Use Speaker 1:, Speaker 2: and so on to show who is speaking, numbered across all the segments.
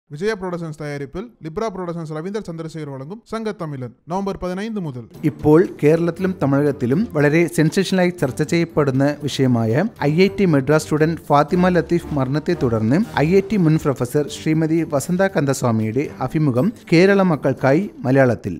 Speaker 1: Vijaya productions தயாரிப்பில் Libra productions Ravindar Chandrasekar வழங்கும் Sangathamizhan November പതിനൈந்து മുതൽ
Speaker 2: ഇപ്പോൾ കേരളത്തിലും തമിഴകത്തിലും വളരെ സെൻസേഷനായി ചർച്ച ചെയ്യപ്പെടുന്ന വിഷയമായ I I T Madras student Fathima Latheef മരണത്തെ തുടർന്ന് ഐ ഐ ടി മുൻ പ്രൊഫസർ ശ്രീമതി വസന്ത കന്ദസ്വാമിയുടെ അഭിമുഖം കേരള മക്കൾക്കായി മലയാളത്തിൽ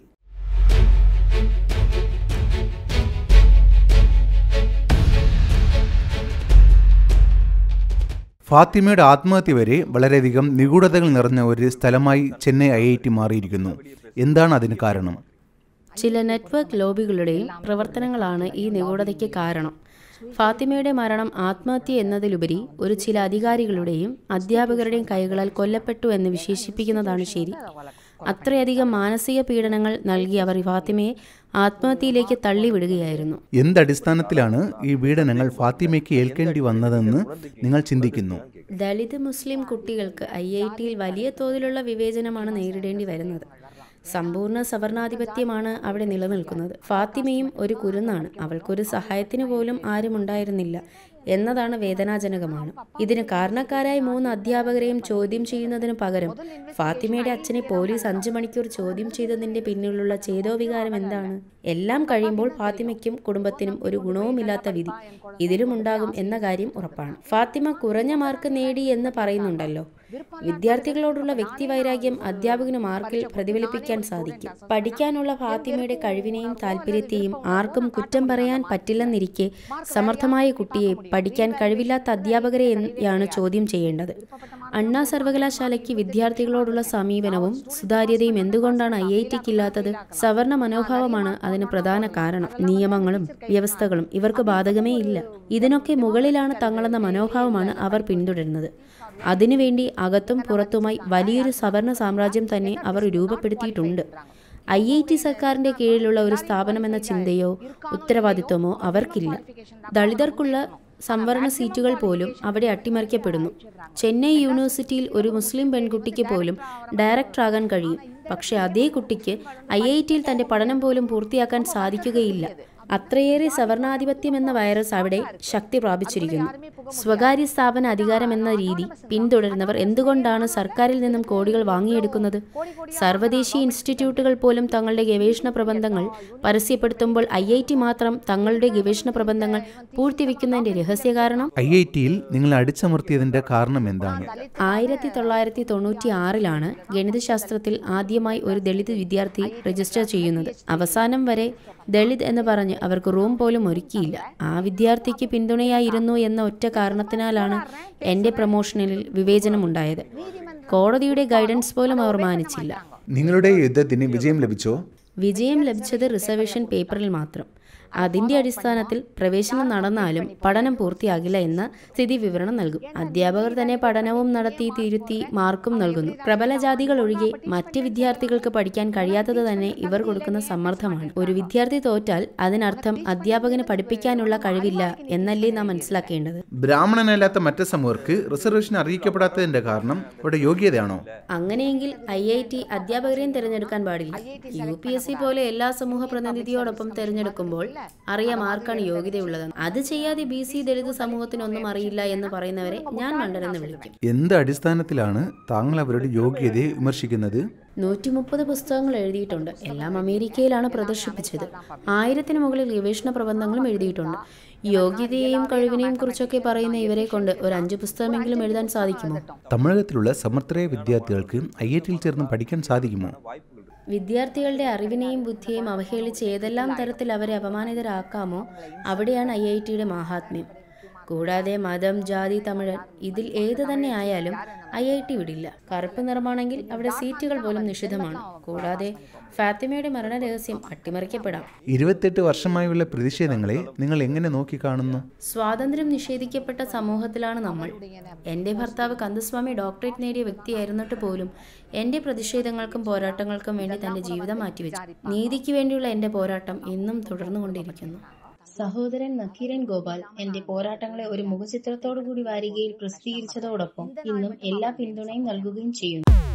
Speaker 2: ഫാത്തിമയുടെ ആത്മഹത്യ വരെ വളരെയധികം നിഗൂഢതകൾ നിറഞ്ഞ ഒരു സ്ഥലമായി ചെന്നൈ ഐ ഐ ടി മാറിയിരിക്കുന്നു എന്താണ് അതിന് കാരണം
Speaker 3: ചില നെറ്റ്വർക്ക് ലോബികളുടെയും പ്രവർത്തനങ്ങളാണ് ഈ നിഗൂഢതയ്ക്ക് കാരണം ഫാത്തിമയുടെ മരണം ആത്മഹത്യ എന്നതിലുപരി ഒരു ചില അധികാരികളുടെയും അധ്യാപകരുടെയും കൈകളാൽ കൊല്ലപ്പെട്ടു എന്ന് വിശേഷിപ്പിക്കുന്നതാണ് ശരി അത്രയധികം മാനസിക പീഡനങ്ങൾ നൽകി അവർ ഫാത്തിമയെ ആത്മഹത്യയിലേക്ക് തള്ളിവിടുകയായിരുന്നു
Speaker 2: എന്തടിസ്ഥാനത്തിലാണ് ഈ പീഡനങ്ങൾ ഫാത്തിമയ്ക്ക് ഏൽക്കേണ്ടി വന്നതെന്ന് നിങ്ങൾ ചിന്തിക്കുന്നു
Speaker 3: ദളിത് മുസ്ലിം കുട്ടികൾക്ക് ഐ ഐ ടിയിൽ വലിയ തോതിലുള്ള വിവേചനമാണ് നേരിടേണ്ടി വരുന്നത് സമ്പൂർണ്ണ സവർണാധിപത്യമാണ് അവിടെ നിലനിൽക്കുന്നത് ഫാത്തിമയും ഒരു കുരുന്നാണ് അവൾക്കൊരു സഹായത്തിന് പോലും ആരും ഉണ്ടായിരുന്നില്ല എന്നതാണ് വേദനാജനകമാണ് ഇതിന് കാരണക്കാരായ മൂന്ന് അധ്യാപകരെയും ചോദ്യം ചെയ്യുന്നതിന് പകരം ഫാത്തിമയുടെ അച്ഛനെ പോലീസ് അഞ്ചു മണിക്കൂർ ചോദ്യം ചെയ്തതിന്റെ പിന്നിലുള്ള ചേതോവികാരം എന്താണ് എല്ലാം കഴിയുമ്പോൾ ഫാത്തിമയ്ക്കും കുടുംബത്തിനും ഒരു ഗുണവുമില്ലാത്ത വിധി ഇതിലും ഉണ്ടാകും എന്ന കാര്യം ഉറപ്പാണ് ഫാത്തിമ കുറഞ്ഞ മാർക്ക് നേടി എന്ന് പറയുന്നുണ്ടല്ലോ വിദ്യാർത്ഥികളോടുള്ള വ്യക്തിവൈരാഗ്യം അധ്യാപകന് മാർക്കിൽ പ്രതിഫലിപ്പിക്കാൻ സാധിക്കും പഠിക്കാനുള്ള ഫാത്തിമയുടെ കഴിവിനെയും താല്പര്യത്തെയും ആർക്കും കുറ്റം പറയാൻ പറ്റില്ലെന്നിരിക്കെ സമർത്ഥമായ കുട്ടിയെ പഠിക്കാൻ കഴിവില്ലാത്ത അധ്യാപകരെയാണ് ചോദ്യം ചെയ്യേണ്ടത് അണ്ണാ സർവകലാശാലയ്ക്ക് വിദ്യാർത്ഥികളോടുള്ള സമീപനവും സുതാര്യതയും എന്തുകൊണ്ടാണ് ഐ ഐ ടിക്ക് ഇല്ലാത്തത് സവർണ മനോഭാവമാണ് അതിന് പ്രധാന കാരണം നിയമങ്ങളും വ്യവസ്ഥകളും ഇവർക്ക് ബാധകമേ ഇല്ല ഇതിനൊക്കെ മുകളിലാണ് തങ്ങളെന്ന മനോഭാവമാണ് അവർ പിന്തുടരുന്നത് അതിനുവേണ്ടി അകത്തും പുറത്തുമായി വലിയൊരു സവർണ സാമ്രാജ്യം തന്നെ അവർ രൂപപ്പെടുത്തിയിട്ടുണ്ട് ഐ ഐ ടി സർക്കാരിന്റെ കീഴിലുള്ള ഒരു സ്ഥാപനമെന്ന ചിന്തയോ ഉത്തരവാദിത്വമോ അവർക്കില്ല ദളിതർക്കുള്ള സംവരണ സീറ്റുകൾ പോലും അവിടെ അട്ടിമറിക്കപ്പെടുന്നു ചെന്നൈ യൂണിവേഴ്സിറ്റിയിൽ ഒരു മുസ്ലിം പെൺകുട്ടിക്ക് പോലും ഡയറക്ടറാകാൻ കഴിയും പക്ഷെ അതേ കുട്ടിക്ക് ഐ ഐ ടിയിൽ തന്റെ പഠനം പോലും പൂർത്തിയാക്കാൻ സാധിക്കുകയില്ല അത്രയേറെ സവർണാധിപത്യം എന്ന വൈറസ് അവിടെ ശക്തി പ്രാപിച്ചിരിക്കുന്നു സ്വകാര്യ സ്ഥാപന അധികാരം എന്ന രീതി പിന്തുടരുന്നവർ എന്തുകൊണ്ടാണ് സർക്കാരിൽ നിന്നും കോടികൾ വാങ്ങിയെടുക്കുന്നത് സർവ്വദേശീയ ഇൻസ്റ്റിറ്റ്യൂട്ടുകൾ പോലും തങ്ങളുടെ ഗവേഷണ പ്രബന്ധങ്ങൾ പരസ്യപ്പെടുത്തുമ്പോൾ ഐ ഐ ടി മാത്രം തങ്ങളുടെ ഗവേഷണ പ്രബന്ധങ്ങൾ പൂഴ്ത്തിവെക്കുന്നതിന്റെ രഹസ്യ കാരണം
Speaker 2: ഐ ഐ ടിയിൽ നിങ്ങൾ അടിച്ചമർത്തിയതിന്റെ കാരണം എന്താണ്
Speaker 3: ആയിരത്തി തൊള്ളായിരത്തി തൊണ്ണൂറ്റി ആറിലാണ് ഗണിതശാസ്ത്രത്തിൽ ആദ്യമായി ഒരു ദളിത് വിദ്യാർത്ഥി രജിസ്റ്റർ ചെയ്യുന്നത് അവസാനം വരെ ദളിത് എന്ന് പറഞ്ഞ് അവർക്ക് റൂം പോലും ഒരുക്കിയില്ല ആ വിദ്യാർത്ഥിക്ക് പിന്തുണയായിരുന്നു എന്ന ഒറ്റ കാരണത്തിനാലാണ് എൻ്റെ പ്രൊമോഷനിൽ വിവേചനമുണ്ടായത് കോടതിയുടെ ഗൈഡൻസ് പോലും അവർ മാനിച്ചില്ല
Speaker 2: നിങ്ങളുടെ യുദ്ധത്തിന് വിജയം ലഭിച്ചോ
Speaker 3: വിജയം ലഭിച്ചത് റിസർവേഷൻ പേപ്പറിൽ മാത്രം അതിന്റെ അടിസ്ഥാനത്തിൽ പ്രവേശനം നടന്നാലും പഠനം പൂർത്തിയാകില്ല എന്ന സ്ഥിതി വിവരണം നൽകും അധ്യാപകർ തന്നെ പഠനവും നടത്തി തിരുത്തി മാർക്കും നൽകുന്നു പ്രബല ജാതികൾ ഒഴികെ മറ്റ് വിദ്യാർത്ഥികൾക്ക് പഠിക്കാൻ കഴിയാത്തത് തന്നെ ഇവർ കൊടുക്കുന്ന സമ്മർദ്ദമാണ് ഒരു വിദ്യാർത്ഥി തോറ്റാൽ അതിനർത്ഥം അധ്യാപകന് പഠിപ്പിക്കാനുള്ള കഴിവില്ല എന്നല്ലേ നാം മനസ്സിലാക്കേണ്ടത്
Speaker 2: ബ്രാഹ്മണനല്ലാത്ത മറ്റ് സമൂഹർക്ക് റിസർവേഷൻ അറിയിക്കപ്പെടാത്തതിന്റെ കാരണം ഇവിടെ യോഗ്യതയാണോ
Speaker 3: അങ്ങനെയെങ്കിൽ ഐ ഐ ടി അധ്യാപകരെയും തിരഞ്ഞെടുക്കാൻ പാടില്ല യു പി എസ് സി പോലെ എല്ലാ സമൂഹ പ്രതിനിധിയോടൊപ്പം തിരഞ്ഞെടുക്കുമ്പോൾ അറിയാം ആർക്കാണ് യോഗ്യതയുള്ളതെന്ന് അത് ചെയ്യാതെ ബി സി ദളിത് സമൂഹത്തിനൊന്നും അറിയില്ല എന്ന് പറയുന്നവരെ ഞാൻ മണ്ടനെന്ന് വിളിക്കും
Speaker 2: എന്ത് അടിസ്ഥാനത്തിലാണ് താങ്കൾ അവരുടെ യോഗ്യതയെ വിമർശിക്കുന്നത്
Speaker 3: നൂറ്റി മുപ്പത് പുസ്തകങ്ങൾ എഴുതിയിട്ടുണ്ട് എല്ലാം അമേരിക്കയിലാണ് പ്രദർശിപ്പിച്ചത് ആയിരത്തിന് മുകളിൽ ഗവേഷണ പ്രബന്ധങ്ങളും എഴുതിയിട്ടുണ്ട് യോഗ്യതയെയും കഴിവിനെയും കുറിച്ചൊക്കെ പറയുന്ന ഇവരെ കൊണ്ട് ഒരു അഞ്ച് പുസ്തകമെങ്കിലും എഴുതാൻ സാധിക്കുമോ
Speaker 2: തമിഴകത്തിലുള്ള സമർത്ഥരായ വിദ്യാർത്ഥികൾക്ക് ഐ ഐ ടിയിൽ ചേർന്ന് പഠിക്കാൻ സാധിക്കുമോ
Speaker 3: വിദ്യാർത്ഥികളുടെ അറിവിനെയും ബുദ്ധിയെയും അവഹേളിച്ച് ഏതെല്ലാം തരത്തിൽ അവരെ അപമാനിതരാക്കാമോ അവിടെയാണ് ഐ ഐ ടിയുടെ മാഹാത്മ്യം കൂടാതെ മതം ജാതി തമിഴൻ ഇതിൽ ഏത് തന്നെ ആയാലും ഐ ഐ ടി വിടില്ല കറുപ്പ് നിറമാണെങ്കിൽ അവിടെ സീറ്റുകൾ പോലും നിഷിദ്ധമാണ് കൂടാതെ ഫാത്തിമയുടെ മരണരഹസ്യം അട്ടിമറിക്കപ്പെടാം
Speaker 2: ഇരുപത്തെട്ട് വർഷമായുള്ള പ്രതിഷേധങ്ങളെ നിങ്ങൾ എങ്ങനെ നോക്കിക്കാണുന്നു
Speaker 3: സ്വാതന്ത്ര്യം നിഷേധിക്കപ്പെട്ട സമൂഹത്തിലാണ് നമ്മൾ എൻ്റെ ഭർത്താവ് കന്ദസ്വാമി ഡോക്ടറേറ്റ് നേടിയ വ്യക്തിയായിരുന്നിട്ട് പോലും എൻ്റെ പ്രതിഷേധങ്ങൾക്കും പോരാട്ടങ്ങൾക്കും വേണ്ടി തൻ്റെ ജീവിതം മാറ്റിവെച്ചു നീതിക്ക് വേണ്ടിയുള്ള എൻ്റെ പോരാട്ടം ഇന്നും തുടർന്നുകൊണ്ടിരിക്കുന്നു സഹോദരൻ നക്കീരൻ ഗോപാൽ എന്റെ പോരാട്ടങ്ങളെ ഒരു മുഖചിത്രത്തോടു കൂടി വാരികയിൽ പ്രസിദ്ധീകരിച്ചതോടൊപ്പം ഇന്നും എല്ലാ പിന്തുണയും നൽകുകയും ചെയ്യുന്നു